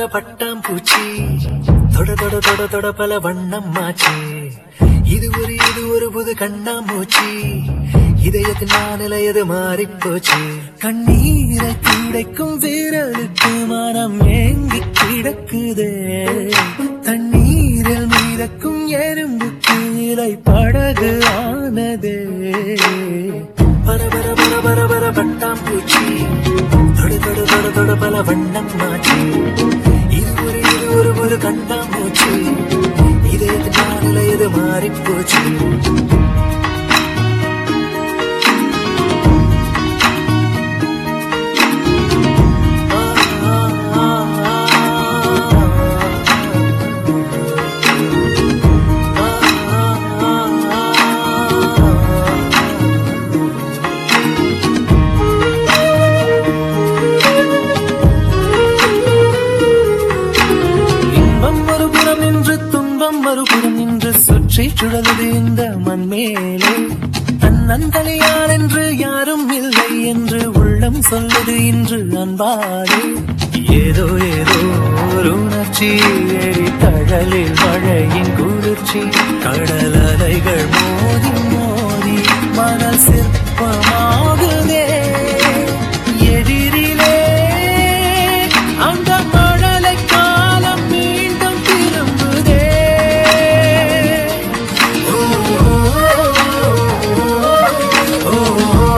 பர பட்டாம் பூச்சி தொட தொட தொட தொட பல வண்ணம் மாச்சு இது ஒரு இது ஒரு புது கண்ணாமூச்சி இதயத்தின் நானிலையது மாறி போச்சு கண்ணீரை துடைக்கும் வீரலுக்கு மனம் ஏங்கி கிடக்குதே தண்ணீரில் மீதக்கும் எறும்புக்கு இலை படகு ஆனதே பர பர பர பர பர பட்டாம் பூச்சி தொடு தொடு தொடு தொடு பல வண்ணம் மாற்றி இது ஒரு இது ஒரு ஒரு கண்ணாமூச்சி இதயத்தின் நானிலையது மாறி போச்சு இன்பம் மறுபுறம் நின்று துன்பம் மறுபுறம் நின்று சுற்றி சுழலுது இந்த மண் மேலே தன்னந்தனியார் என்று யாரும் இல்லை என்று உள்ளம் சொல்லுது இன்று அன்பாலே ஏதோ ஏதோ ஒரு உணர்ச்சி ஏறி தழலில் மழையின் குளிர்ச்சி கடல் அலைகள் மோதி மோதி மணல் சிற்பமாகுதே எதிரிலே அந்த மழலை காலம் மீண்டும் திரும்புதே ஓ, ஓ, ஓ,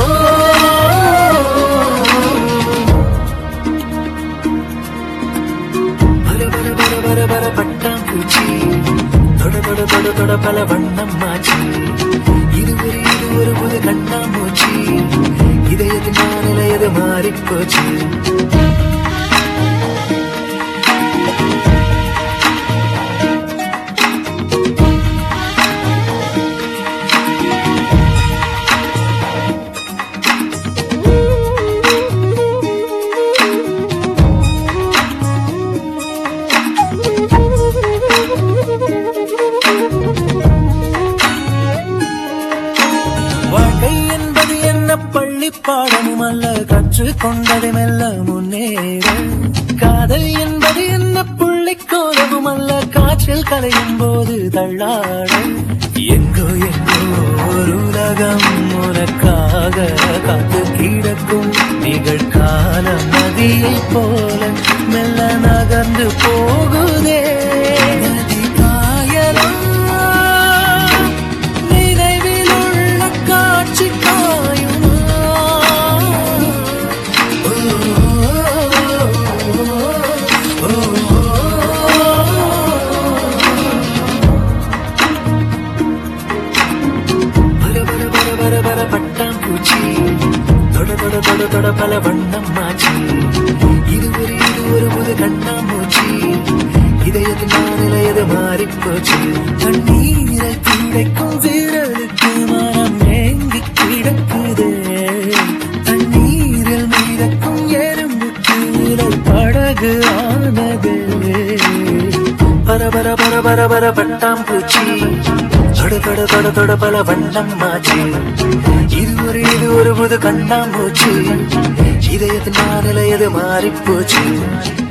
பர பர பர பர பர பட்டாம்பூச்சி தொட தொட தொட தொட பல வண்ணம் மாச்சி இது ஒரு இது ஒரு புது கண்ணாமூச்சி இதயத்தின் நானிலையது மாறிப்போச்சு வாழ்க்கை என்பது என்ன பள்ளி பாடமும் அல்ல கற்றுக்கொண்டது மெல்ல முன்னேற காதல் என்பது என்ன புள்ளி கோலமும் அல்ல காற்றில் கலையும் போது தள்ளாட எங்கோ எங்கோ ஒரு உலகம் உனக்காக காத்து கிடக்கும் நிகழ்கால நதியை போல மெல்ல நகர்ந்து போகுதே நதி காயலாம் நினைவில் உள்ள காட்சி காயுமா ஓ, ஓ, ஓ, பர பர பர பர பர பட்டாம்பூச்சி தொட தொட தொட தொட பல வண்ணம் மாச்சி இது ஒரு இது ஒரு புது கண்ணாமூச்சி இதயத்தின் நானிலையது மாறிப்போச்சு கண்ணீரை துடைக்கும் வீரலுக்கு மனம் ஏங்கி கிடக்குதே தண்ணீரில் மீதக்கும் எறும்புக்கு இலை படகு ஆனதே பர பர பர பர பர பட்டாம்பூச்சி தொட தொட தொட தொட பல வண்ணம் மாச்சி இது ஒரு இது ஒரு புது கண்ணாமூச்சி இதயத்தின் நானிலையது மாறிப்போச்சு